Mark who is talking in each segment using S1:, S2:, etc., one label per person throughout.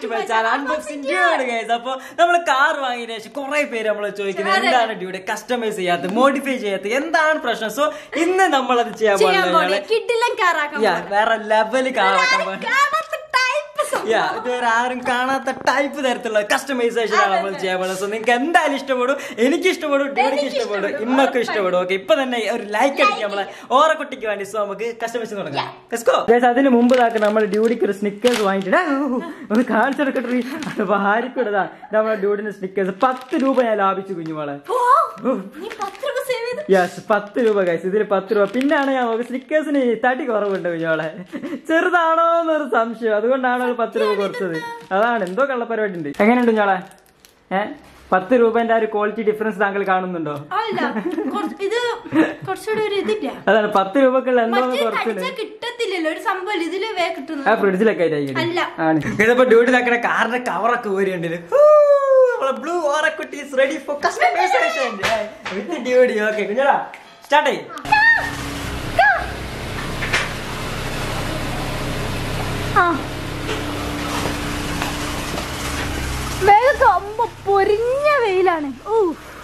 S1: To my channel unboxing dude guys അപ്പൊ നമ്മൾ car വാങ്ങിയതിനു ശേഷം കുറെ പേര് നമ്മൾ ചോദിക്കുന്നത് എന്താണ് ഡ്യൂഡ് കസ്റ്റമൈസ് ചെയ്യാത്തത് മോഡിഫൈ ചെയ്യാത്തത് എന്താണ് പ്രശ്നം സോ ഇന്ന് നമ്മൾ അത് ചെയ്യാൻ
S2: ചെയ്യാൻ പോണേ
S1: പോകുന്നത്
S2: കിട്ടില്ലം കാറാക്കാൻ
S1: Yeah, വേറെ ലെവല് കാറാക്കാൻ പോകുന്നത്
S2: കാണാത്ത ടൈപ്പ്
S1: യാ ഇതുവരെ ആരും കാണാത്ത ടൈപ്പ് തരത്തിലുള്ള കസ്റ്റമൈസേഷൻ ആണ് നമ്മൾ ചെയ്യാൻ പോകുന്നത് സോ നിങ്ങൾക്ക് എന്തായാലും ഇഷ്ടപ്പെടും എനിക്ക് ഇഷ്ടപ്പെടും ഡ്യൂഡിക്ക് ഇഷ്ടപ്പെടും ഇമ്മക്കും ഇഷ്ടപ്പെടും ഓക്കെ ഇപ്പൊ തന്നെ ഒരു ലൈക്ക് അടിക്കാം നമ്മളെ ഓറക്കുട്ടിക്ക് വേണ്ടി സോ നമുക്ക് കസ്റ്റമൈസ് തുടങ്ങാം Let's go. Guys, അതിന് മുമ്പ് ഇതാക്കി നമ്മൾ ഡ്യൂഡിക്ക് ഒരു സ്നിക്കേഴ്സ് വാങ്ങിച്ചിട്ട് ഒന്ന് കാണിച്ചെടുക്കട്ടെ അപ്പൊ ആർക്കിടതാ നമ്മളെ ഡ്യൂഡിന്റെ സ്നിക്കേഴ്സ് പത്ത് രൂപ ഞാൻ ലാഭിച്ചു കുഞ്ഞുമോളെ
S2: നീ പത്ത് രൂപ സേവ് ചെയ്ത്
S1: യെസ് പത്ത് രൂപ കൈസ് ഇതിൽ പത്ത് രൂപ പിന്നാണ് ഞാൻ നോക്കുക സ്നിക്കേഴ്സിന് തടി കുറവുണ്ട് കുഞ്ഞോളെ ചെറുതാണോ എന്നൊരു സംശയം അതുകൊണ്ടാണ് ഒരു പത്ത് രൂപ കുറച്ചത് അതാണ് എന്തോ കള്ളപ്പരിപാടി ഉണ്ട് എങ്ങനെയുണ്ട് കുഞ്ഞോളെ ഏ പത്ത് രൂപന്റെ ആ ഒരു ക്വാളിറ്റി ഡിഫറൻസ് താങ്കൾ കാണുന്നുണ്ടോ
S2: അല്ല കുറച്ച് ഇത് കുറച്ചുകൂടി ഒരു ഇതില്ല
S1: അതാണ് പത്ത് രൂപക്കുള്ള എന്തോ
S2: മറ്റേ
S1: കുറച്ചുണ്ട്
S2: കടിച്ചാ കിട്ടത്തില്ലല്ലോ ഒരു സംഭവം ഇതില് വേ കിട്ടുന്നു
S1: ആ ഫ്രിഡ്ജിലൊക്കെ ആയിട്ട്
S2: അല്ല.
S1: ആണ് ഇതിപ്പോ ഡ്യൂട്ടി താക്കണ കാറിന്റെ കവറൊക്കെ ഊരിയുണ്ട് നമ്മളെ ബ്ലൂ ഓറക്കുട്ടി is ready for customization with duty okay കുഞ്ഞോളാ സ്റ്റാർട്ട് ചെയ്യും
S2: ആ വേഗം കമ്പ പൊരിഞ്ഞ വെയിലാണ് ഓ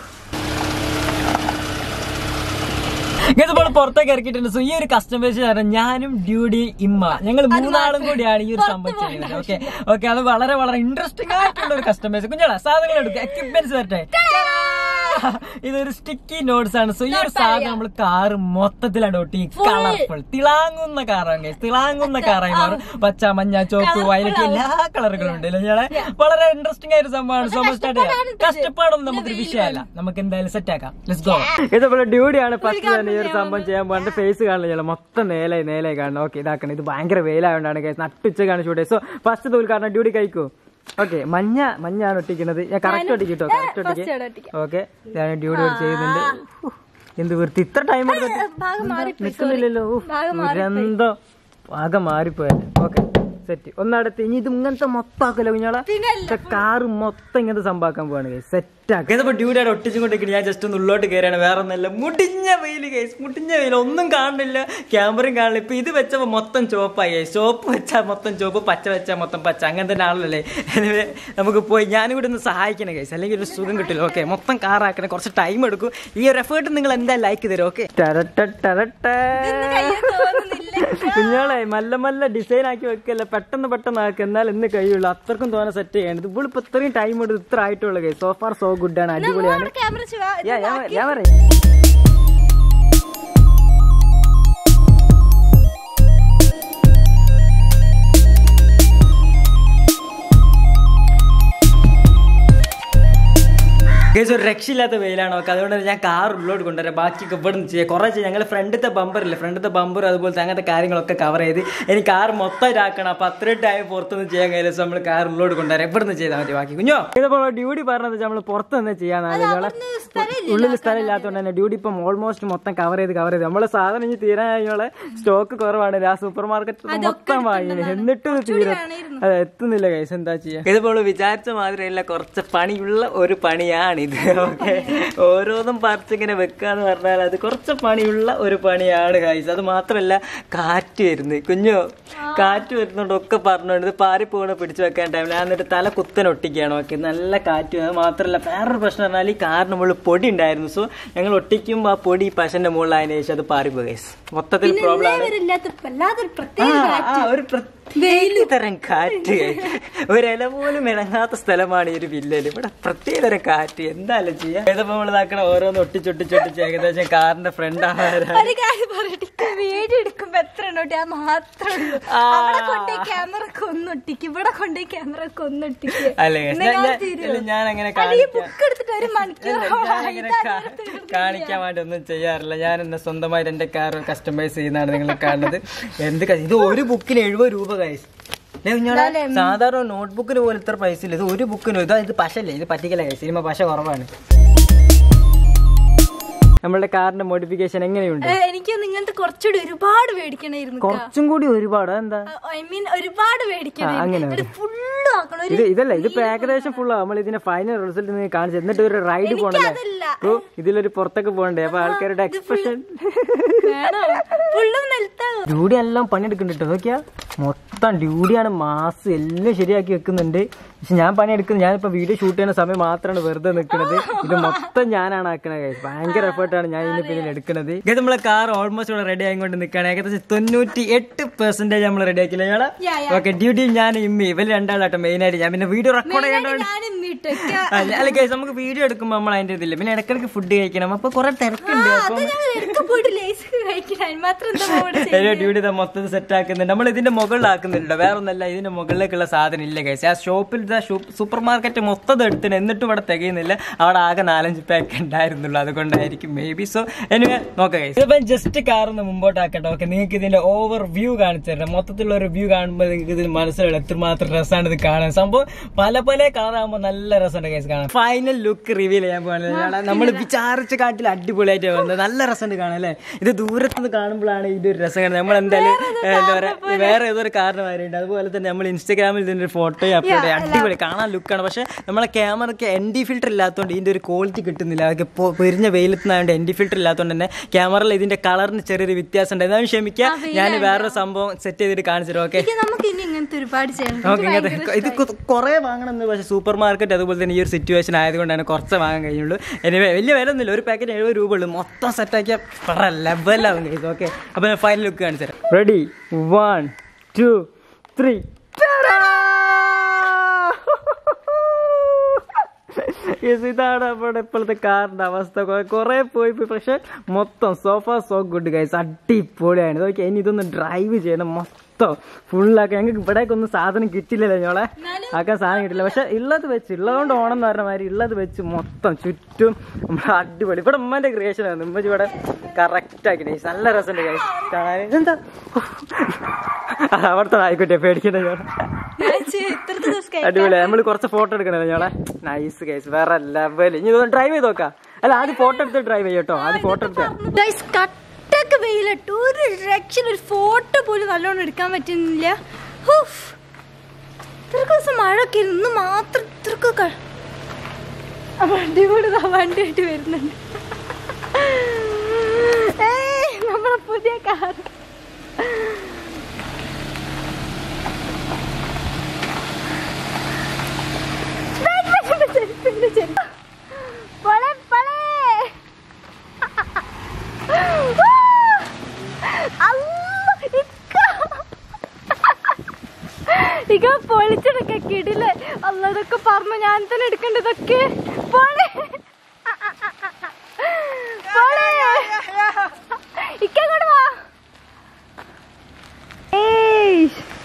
S1: ഇതിപ്പോൾ പുറത്തേക്ക് ഇറക്കിയിട്ടുണ്ട് സോ ഈ ഒരു കസ്റ്റമേഴ്സ് പറഞ്ഞാൽ ഞാനും ഡ്യൂഡി ഇമ്മ ഞങ്ങൾ മൂന്നാളും കൂടിയാണ് ഈ ഒരു സംഭവം ചെയ്യുന്നത് ഓക്കെ ഓക്കെ അത് വളരെ വളരെ ഇൻട്രസ്റ്റിംഗ് ആയിട്ടുള്ള ഒരു കസ്റ്റമേഴ്സ് കുഞ്ഞോളാ സാധനങ്ങൾ എടുക്കുക എക്യുപ്മെന്റ്സ് വരട്ടെ ഇതൊരു സ്റ്റിക്കി നോട്ട്സ് ആണ് സോ ഈ ഒരു സാധനം നമ്മൾ കാറ് മൊത്തത്തിലാണ് ഒട്ടി കളർഫുൾ തിളാങ്ങുന്ന കാറാണ് guys. തിളാങ്ങുന്ന കാറായി മാറും പച്ച മഞ്ഞ ചോപ്പ് വയലറ്റ് എല്ലാ കളറുകളും ഉണ്ട് ഞങ്ങളെ വളരെ ഇൻട്രസ്റ്റിംഗ് ആയ ഒരു സംഭവമാണ് സോ സ്റ്റാർട്ട് ചെയ്യാം കഷ്ടപ്പാടൊന്നും നമുക്കൊരു വിഷയമല്ല നമുക്ക് എന്തായാലും സെറ്റ് ആക്കാം ലെറ്റ്സ് ഗോ ഇതേപോലെ ഡ്യൂഡിയാണ് ഫസ്റ്റ് തന്നെ ഈ ഒരു സംഭവം ചെയ്യാൻ പോകുന്നത് ഫേസ് കാണില്ല മൊത്തം നേലായി നേലായി കാണണം ഓക്കെ ഇതാക്കണം ഇത് ഭയങ്കര വെയിലായതുകൊണ്ടാണ് guys. നട്ടുച്ചക്കാണ് ഷൂട്ട് സോ ഫസ്റ്റ് ഉദ്ഘാടനം ഡ്യൂഡി കഴിക്കൂ ഓക്കെ മഞ്ഞ മഞ്ഞാണ് ഒട്ടിക്കുന്നത് ഞാൻ കറക്റ്റ് ഒട്ടിക്കിട്ടോ കറക്റ്റ് ഒട്ടിക്ക് ഓക്കെ ഞാൻ ഡ്യൂട്ടി ചെയ്യുന്നുണ്ട് ഉഫ്, എന്ത് വൃത്തി ഇത്ര ടൈം
S2: ഭാഗം മാറി
S1: നിൽക്കുന്നില്ലല്ലോ ഉഫ്, ദുരന്തം ഭാഗം മാറിപ്പോയല്ലേ ഓക്കെ സെറ്റ് ഒന്നടുത്ത് ഇനി ഇത് ഇങ്ങനത്തെ മൊത്തം ആക്കല്ലോ കുഞ്ഞാളെ കാറ് മൊത്തം ഇങ്ങനത്തെ സംഭവമാക്കാൻ പോവാണ് സെറ്റ് ആക്കി ഇതിപ്പോ ഡ്യൂഡിയാണ് ഒട്ടിച്ചും കൊണ്ടിരിക്കുന്നത് ഞാൻ ജസ്റ്റ് ഒന്ന് ഉള്ളോട്ട് കയറിയാണ് വേറെ ഒന്നല്ല മുടിഞ്ഞ വെയിൽ കേസ് മുടിഞ്ഞ വെയിൽ ഒന്നും കാണുന്നില്ല ക്യാമറയും കാണില്ല ഇപ്പൊ ഇത് വെച്ചപ്പോ മൊത്തം ചുവപ്പായി ചോപ്പ് വെച്ചാൽ മൊത്തം ചുവപ്പ് പച്ച വെച്ചാൽ മൊത്തം പച്ച അങ്ങനെ തന്നെ ആണല്ലേ Anyway, നമുക്ക് പോയി ഞാനും കൂടി ഒന്ന് സഹായിക്കണം കേസ് അല്ലെങ്കിൽ ഒരു സുഖം കിട്ടില്ല ഓക്കെ മൊത്തം കാറാക്കണേ കുറച്ച് ടൈം എടുക്കും ഈ ഒരു എഫേർട്ട് നിങ്ങൾ എന്താ ലൈക്ക് തരും ഓക്കെ കുഞ്ഞോളെ മല്ല മല്ല ഡിസൈൻ ആക്കി വെക്കല്ല പെട്ടെന്ന് പെട്ടെന്ന് ആക്കുക എന്നാൽ ഇന്ന് കഴിയുള്ളൂ അത്രക്കും തോന്നെ സെറ്റ് ചെയ്യണം ഇപ്പോൾ ഇപ്പൊ ഇത്രയും ടൈം എടുത്ത് ഇത്ര ആയിട്ടുള്ളൂ സോ ഫാർ സോ ഗുഡ് ആണ് അടിപൊളിയാണ്
S2: ക്യാമറ
S1: യാ, ഞാൻ ഞാൻ പറയാം ഗൈസ് ഒരു രക്ഷയില്ലാത്ത വെയിലാണ് ഒക്കെ അതുകൊണ്ട് തന്നെ ഞാൻ കാർ ഉള്ളോട്ട് കൊണ്ടുവരാം ബാക്കിയൊക്കെ ഇവിടെ നിന്ന് ചെയ്യാം കുറേ ചെയ്യാം ഞങ്ങൾ ഫ്രണ്ടത്തെ ബമ്പർ ഇല്ല ഫ്രണ്ടത്തെ ബമ്പർ അതുപോലത്തെ അങ്ങനത്തെ കാര്യങ്ങളൊക്കെ കവർ ചെയ്ത് എനിക്ക് കാർ മൊത്തം ആക്കണം അപ്പൊ അത്രയും ടൈം പുറത്തുനിന്ന് ചെയ്യാൻ കഴിയില്ല സോ നമ്മൾ കാർ ഉള്ളോട്ട് കൊണ്ടുവരാം ഇവിടെ നിന്ന് ചെയ്താൽ മതി ബാക്കി കുഞ്ഞോ ഇതിപ്പോൾ ഡ്യൂട്ടി പറഞ്ഞത് നമ്മൾ പുറത്ത് നിന്ന് ചെയ്യാന്നാണ് ഞങ്ങളെ ഉള്ളിൽ സ്ഥലം ഇല്ലാത്തതുകൊണ്ട് തന്നെ ഡ്യൂട്ടി ഇപ്പം ഓൾമോസ്റ്റ് മൊത്തം കവർ ചെയ്ത് കവർ ചെയ്ത് നമ്മളെ സാധനം ഇനി തീരാൻ കഴിഞ്ഞോളെ സ്റ്റോക്ക് കുറവാണ് ആ സൂപ്പർ മാർക്കറ്റ് മൊത്തം വാങ്ങി എന്നിട്ടും ഇത് തീരെ അതെ എത്തുന്നില്ല കൈസ് എന്താ ചെയ്യാ ഇതിപ്പോൾ വിചാരിച്ച മാതിരിയല്ല കുറച്ച് പണിയുള്ള ഒരു പണിയാണിത് ഓക്കെ ഓരോന്നും പറിച്ചിങ്ങനെ വെക്കാന്ന് പറഞ്ഞാൽ അത് കുറച്ച് പണിയുള്ള ഒരു പണിയാണ് കൈസ് അത് മാത്രമല്ല കാറ്റ് വരുന്നത് കുഞ്ഞോ കാറ്റ് വരുന്നുണ്ട് ഒക്കെ പറഞ്ഞുകൊണ്ട് ഇത് പാറി പോകണ പിടിച്ചു വെക്കാൻ ടൈമിൽ ഞാൻ എന്നിട്ട് തല കുത്തനെ ഒട്ടിക്കുകയാണ് ഓക്കെ നല്ല കാറ്റ് വരും. അത് മാത്രമല്ല വേറൊരു പ്രശ്നം പറഞ്ഞാൽ ഈ കാറിന് മുകളിൽ പൊടി ഉണ്ടായിരുന്നു സോ ഞങ്ങൾ ഒട്ടിക്കുമ്പോൾ ആ പൊടി ഈ പശന്റെ മുകളിലായതിനു ശേഷം അത് പാറിപ്പോയി ഗൈസ് മൊത്തത്തിൽ പ്രോബ്ലം ആണ്
S2: ഇല്ലാത്ത വല്ലാത്തൊരു
S1: ആ,
S2: പ്രത്യേക
S1: ആ, ഒരു പ്രത്യേക തരം കാറ്റ് ഒരില പോലും ഇണങ്ങാത്ത സ്ഥലമാണ് ഈ ഒരു വില്ലല് ഇവിടെ പ്രത്യേക തരം കാറ്റ് എന്തായാലും ചെയ്യാം ഏതപ്പോ നമ്മൾ ഇതാക്കണ ഓരോന്ന് ഒട്ടിച്ചൊട്ടിച്ചൊട്ടിച്ച് ഏകദേശം കാറിന്റെ ഫ്രണ്ട് ആഹാരം
S2: ഒരു കാര്യം പറയട്ടെ വീഡിയോ എടുക്കുമ്പോ എത്ര ഉണ്ടോട്ടെ ആ മാത്രമേ ഉള്ളൂ
S1: ആ.
S2: അവിടെ കൊണ്ടേ ക്യാമറ കൊന്നൊട്ടിക്ക് ഇവിടെ കൊണ്ടേ ക്യാമറ കൊന്നൊട്ടിക്ക്
S1: അല്ലേ guys? ഞാൻ- ഞാൻ- ഇല്ല, ഞാൻ അങ്ങനെ കാണിക്കാം
S2: ബുക്ക് എടുത്തിട്ട് ഒരു മണിക്കൂർ
S1: ഞാൻ അങ്ങനെ കാ- കാണിക്കാൻ വേണ്ടി ഒന്നും ചെയ്യാറില്ല ഞാൻ എന്നെ സ്വന്തമായിട്ട് എന്റെ കാർ കസ്റ്റമൈസ് ചെയ്യുന്നതാണ് നിങ്ങൾ കാണുന്നത് എന്ത് ക- ഇത് ഒരു ബുക്കിന് എഴുപത് രൂപ കൈസ് സാധാരണ നോട്ട്ബുക്കിന് പോലും ഇത്ര പൈസ ഇല്ല ഇത് ഒരു ബുക്കിന് ഇതാ ഇത് പശല്ലേ ഇത് പറ്റിക്കല കൈസ് സിനിമ പശ കുറവാണ് നമ്മളുടെ കാറിന്റെ മോഡിഫിക്കേഷൻ എങ്ങനെയുണ്ട്
S2: എനിക്ക് ഇങ്ങനത്തെ കുറച്ചുകൂടി ഒരുപാട് മേടിക്കണായിരുന്നു
S1: കുറച്ചും കൂടി ഒരുപാട് എന്താ
S2: ഐ മീൻ ഒരുപാട്
S1: അങ്ങനെ
S2: മേടിക്കണം ഫുള്ള് ആക്കണം ഒരു
S1: ഇത് ഇതല്ല ഇതിപ്പോ ഏകദേശം ഫുള്ള് നമ്മൾ ഇതിന്റെ ഫൈനൽ റിസൾട്ട് നിങ്ങൾക്ക് കാണിച്ചു എന്നിട്ട് ഒരു റൈഡ് പോകണല്ലേ
S2: അതല്ല.
S1: ഓ ഇതിലൊരു പുറത്തൊക്കെ പോകണ്ടേ അപ്പൊ ആൾക്കാരുടെ എക്സ്പ്രഷൻ
S2: വേണം ഫുള്ളും നിലത്താകും
S1: ജൂഡി എല്ലാം പണിയെടുക്കുന്നുണ്ട് കേട്ടോ നോക്കിയാ മൊത്തം ഡ്യൂട്ടിയാണ് മാസ് എല്ലാം ശരിയാക്കി വെക്കുന്നുണ്ട് പക്ഷെ ഞാൻ പണിയെടുക്കുന്നത് ഞാനിപ്പോൾ വീഡിയോ ഷൂട്ട് ചെയ്യുന്ന സമയം മാത്രമാണ് വെറുതെ നിൽക്കുന്നത് ഇത് മൊത്തം ഞാനാണ് ആക്കണത് guys. ഭയങ്കര എഫേർട്ടാണ് ഞാൻ ഇതിന് പിന്നിൽ എടുക്കുന്നത് ഇത് നമ്മളെ കാർ ഓൾമോസ്റ്റ് ഇവിടെ റെഡി ആയിക്കൊണ്ട് നിൽക്കുകയാണ് ഏകദേശം തൊണ്ണൂറ്റി എട്ട് പെർസെന്റേജ് നമ്മൾ റെഡി ആക്കില്ല ഞങ്ങളെ
S2: Yeah, yeah.
S1: ഓക്കെ ഡ്യൂട്ടി ഞാൻ ഇമ്മി ഇവര് രണ്ടാളാട്ടോ മെയിൻ ആയിട്ട് ഞാൻ പിന്നെ വീഡിയോ റെക്കോർഡ് ചെയ്യേണ്ടതുകൊണ്ട്
S2: ഞാനും വീട്ടൊക്കെ
S1: അല്ല അല്ല guys, നമുക്ക് വീഡിയോ എടുക്കുമ്പോൾ നമ്മൾ അതിന്റെ ഇതില്ല പിന്നെ ഇടയ്ക്കിടയ്ക്ക് ഫുഡ് കഴിക്കണം അപ്പൊ കുറെ തിരക്കുണ്ട്
S2: അത് ഞാൻ എടുക്ക പോയിട്ട് ലേസ് കഴിക്കാൻ മാത്രം എന്താ ഇവിടെ ചെയ്യുന്നത്?
S1: ഡ്യൂട്ടി ഇതാ മൊത്തത്തിൽ സെറ്റ് ആക്കുന്നുണ്ട് നമ്മൾ ഇതിന്റെ മുകളിലാക്കുന്നുണ്ട് വേറെ ഒന്നല്ല ഇതിന്റെ മുകളിലേക്കുള്ള സാധനം ഇല്ല കൈസ് ആ ഷോപ്പിൽ സൂപ്പർ മാർക്കറ്റ് മൊത്തം എടുത്തിന് എന്നിട്ടും ഇവിടെ തികയുന്നില്ല അവിടെ ആകെ നാലഞ്ച് പാക്ക് ഉണ്ടായിരുന്നുള്ളൂ അതുകൊണ്ടായിരിക്കും മേ ബി സോ എനിവേ നോക്കാം കൈസ് ഇപ്പം ജസ്റ്റ് കാർ ഒന്ന് മുമ്പോട്ടാക്കട്ടെ ഓക്കെ നിങ്ങൾക്ക് ഇതിന്റെ ഓവർ വ്യൂ കാണിച്ചു തരാം മൊത്തത്തിലുള്ള ഒരു വ്യൂ കാണുമ്പോൾ നിങ്ങൾക്ക് ഇതിന് മനസ്സിലാവും എത്രമാത്രം രസമാണ് ഇത് കാണാൻ സംഭവം പല പല കളറാകുമ്പോൾ നല്ല രസമുണ്ട് കേസ് കാണാൻ ഫൈനൽ ലുക്ക് റിവീൽ ചെയ്യാൻ പോകുന്നത് നമ്മൾ വിചാരിച്ച കാട്ടിൽ അടിപൊളിയായിട്ട് വന്നത് നല്ല രസമുണ്ട് കാണാൻ അല്ലേ ഇത് ദൂരത്തുനിന്ന് കാണുമ്പോഴാണ് ഇതൊരു രസം കാണുന്നത് നമ്മൾ എന്തായാലും ഏഹ്, എന്താ പറയാ വേറെ ഏതൊരു കാരണമാരുണ്ട് അതുപോലെ തന്നെ നമ്മൾ ഇൻസ്റ്റാഗ്രാമിൽ ഇതിന്റെ ഒരു ഫോട്ടോ അപ്ലോഡ് ചെയ്യാം അടിപൊളി കാണാൻ ലുക്കാണ് പക്ഷെ നമ്മളെ ക്യാമറയ്ക്ക് എൻ ഡി ഫിൽറ്റർ ഇല്ലാത്തതുകൊണ്ട് ഇതിന്റെ ഒരു ക്വാളിറ്റി കിട്ടുന്നില്ല അതൊക്കെ പൊ- പൊരിഞ്ഞ വെയിലത്തുനിന്നായതുകൊണ്ട് എൻ ഡി ഫിൽറ്റർ ഇല്ലാത്തതുകൊണ്ട് തന്നെ ക്യാമറയിൽ ഇതിന്റെ കളറിന് ചെറിയൊരു വ്യത്യാസം ഉണ്ട് എന്നാലും ക്ഷമിക്കുക ഞാൻ വേറൊരു സംഭവം സെറ്റ് ചെയ്തിട്ട് കാണിച്ചു തരാം ഓക്കെ
S2: എനിക്ക് നമുക്ക് ഇനി ഇങ്ങനത്തെ ഒരുപാട് ചെയ്യണം
S1: നമുക്ക് ഇങ്ങനത്തെ ഇത് കു- കുറേ വാങ്ങണം എന്ന് പക്ഷേ സൂപ്പർ മാർക്കറ്റ് അതുപോലെ തന്നെ ഈ ഒരു സിറ്റുവേഷൻ ആയതുകൊണ്ടാണ് കുറച്ച് വാങ്ങാൻ കഴിയുള്ളൂ എനിവേ വലിയ വില ഒന്നുമില്ല ഒരു പാക്കറ്റ് എഴുപത് രൂപ ഉള്ളൂ മൊത്തം സെറ്റാക്കിയ പറ ലെവലാവും കഴിച്ചു ഓക്കെ അപ്പോൾ ഞാൻ ഫൈനൽ ലുക്ക് കാണിച്ചു തരാം റെഡി വൺ ടു ത്രീ ഇതാണ് നമ്മുടെ ഇപ്പോഴത്തെ കാറിന്റെ അവസ്ഥ കുറെ പോയി പോയി പക്ഷെ മൊത്തം സോഫ സോ ഗുഡ് ഗൈസ് അടിപൊളിയാണ് ഇതൊക്കെ ഇനി ഇതൊന്ന് ഡ്രൈവ് ചെയ്യണം മൊത്തം ഫുള്ളാക്കി ഞങ്ങൾക്ക് ഇവിടേക്ക് ഒന്നും സാധനം കിട്ടില്ലല്ലോ ഞങ്ങളെ ആക്കാൻ സാധനം കിട്ടില്ല പക്ഷെ ഉള്ളത് വെച്ച് ഉള്ളതുകൊണ്ട് ഓണം എന്ന് പറഞ്ഞ മാതിരി ഉള്ളത് വെച്ച് മൊത്തം ചുറ്റും നമ്മൾ അടിപൊളി ഇവിടെ ഉമ്മന്റെ ക്രിയേഷൻ ആണ് ഉമ്മച്ചി ഇവിടെ കറക്റ്റ് ആക്കി guys. നല്ല രസമുണ്ട് ഗൈസ് കാണാൻ എന്താ അത് അവിടുത്തെ ആയിക്കോട്ടെ പേടിക്കണ്ട ഞാൻ
S2: ഇത്രത്തെ ദിവസം
S1: അടിപൊളി നമ്മൾ കുറച്ച് ഫോട്ടോ എടുക്കണല്ലോ ഞങ്ങളെ നൈസ് കേസ് വേറെ ലെവൽ ഇനി ഇതൊന്ന് ഡ്രൈവ് ചെയ്ത് നോക്കാം അല്ല ആദ്യം ഫോട്ടോ എടുത്ത് ഡ്രൈവ് ചെയ്യട്ടോ ആദ്യം ഫോട്ടോ എടുത്ത്
S2: ഗൈസ് കട്ടൊക്കെ വെയിലിട്ട് ഒരു രക്ഷയിൽ ഒരു ഫോട്ടോ പോലും നല്ലോണം എടുക്കാൻ പറ്റുന്നില്ല ഹൂഫ്. ഇത്രക്ക് ദിവസം മഴയൊക്കെ ആയിരുന്നു. ഇന്ന് മാത്രം ഇത്രക്കൊക്കെ ആ വണ്ടി കൂടെ ദാ വണ്ടിയായിട്ട് വരുന്നുണ്ട് ഏയ് നമ്മളെ പുതിയ കാർ പളെ പളെ ഇക പൊളിച്ചെടുക്ക കിടില് അല്ലതൊക്കെ പറഞ്ഞു ഞാൻ തന്നെ എടുക്കേണ്ടതൊക്കെ പോളെ പോളെ ഇക്കങ്ങോട്ട് വാ ഏയ്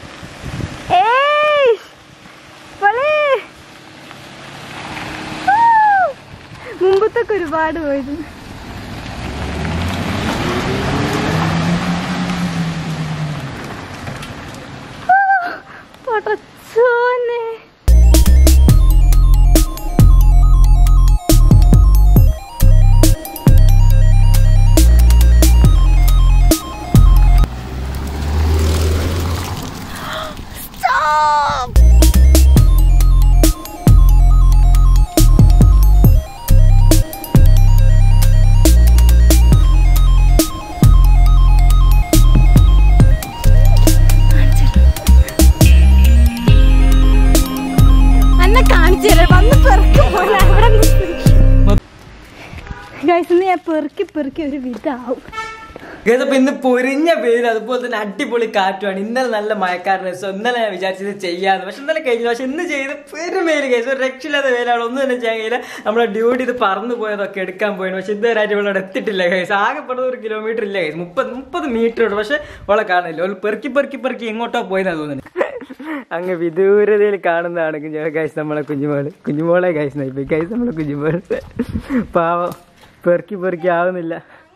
S2: ഏയ് പോളെ മുമ്പത്തൊക്കെ ഒരുപാട് പോയിരുന്നു പടച്ചോനെ Stop! അന്നെ കാണിച്ചു തരാം വന്ന് പെറുക്കി പോലെ അവിടെ ഗൈസ് ഇന്ന് ഞാൻ പെറുക്കി പെറുക്കി ഒരു വിധാവും
S1: ഗൈസ് അപ്പൊ ഇന്ന് പൊരിഞ്ഞ പേര് അതുപോലെ തന്നെ അടിപൊളി കാറ്റുമാണ് ഇന്നലെ നല്ല മഴക്കാരൻ സോ ഇന്നലെ ഞാൻ വിചാരിച്ചത് ചെയ്യാന്ന് പക്ഷെ ഇന്നലെ കഴിഞ്ഞു പക്ഷെ ഇന്ന് ചെയ്ത് പെരുമേല് കേസ് ഒരു രക്ഷയില്ലാത്ത വേലാണ് ഒന്നും തന്നെ ചെയ്യാൻ കഴിയില്ല നമ്മളെ ഡ്യൂട്ടി ഇത് പറന്നു പോയതൊക്കെ എടുക്കാൻ പോയിരുന്നു പക്ഷെ ഇതുവരെ ആയിട്ട് ഇവിടെ എത്തിയിട്ടില്ല കേസ് ആകെപ്പെടുന്ന ഒരു കിലോമീറ്റർ ഇല്ല കേസ് മുപ്പത് മുപ്പത് മീറ്റർ ഉണ്ട് പക്ഷെ അവളെ കാണില്ല അവൾ പെറുക്കി പെറുക്കി പെറുക്കി എങ്ങോട്ടോ പോയെന്നാ തോന്നുന്നത് അങ്ങ് വിദൂരതയിൽ കാണുന്നതാണ് ഗൈസ് നമ്മളെ കുഞ്ഞുമോള് കുഞ്ഞുമോളെ ഗൈസ് നയിപ്പോയി ഗൈസ് നമ്മളെ കുഞ്ഞുമോള് പാവം പെറുക്കി പെറുക്കി ആവുന്നില്ല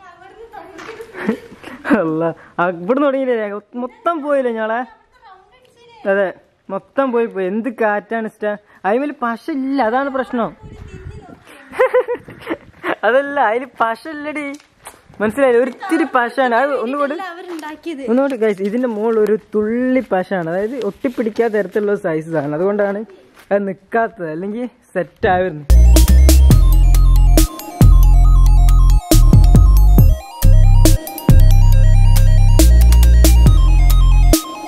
S1: അല്ല ഇവിടെ തുടങ്ങിയില്ലേ മൊത്തം പോയില്ലേ ഞങ്ങളെ അതെ മൊത്തം പോയി പോയി എന്ത് കാറ്റാണ് ഇഷ്ട അതിൽ പശ ഇല്ല അതാണ് പ്രശ്നം അതല്ല അതിൽ പശ ഇല്ലടി മനസ്സിലായില്ലേ ഒരിത്തിരി പശാണ് അത് ഒന്നുകൂടി
S2: അവരുണ്ടാക്കിയത്
S1: ഒന്നുകൂടി ഗൈസ് ഇതിന്റെ മുകളിൽ ഒരു തുള്ളി പശാണ് അതായത് ഒട്ടിപ്പിടിക്കാത്ത തരത്തിലുള്ള സൈസാണ് അതുകൊണ്ടാണ് അത് നിൽക്കാത്തത് അല്ലെങ്കിൽ സെറ്റ് ആയിരുന്നു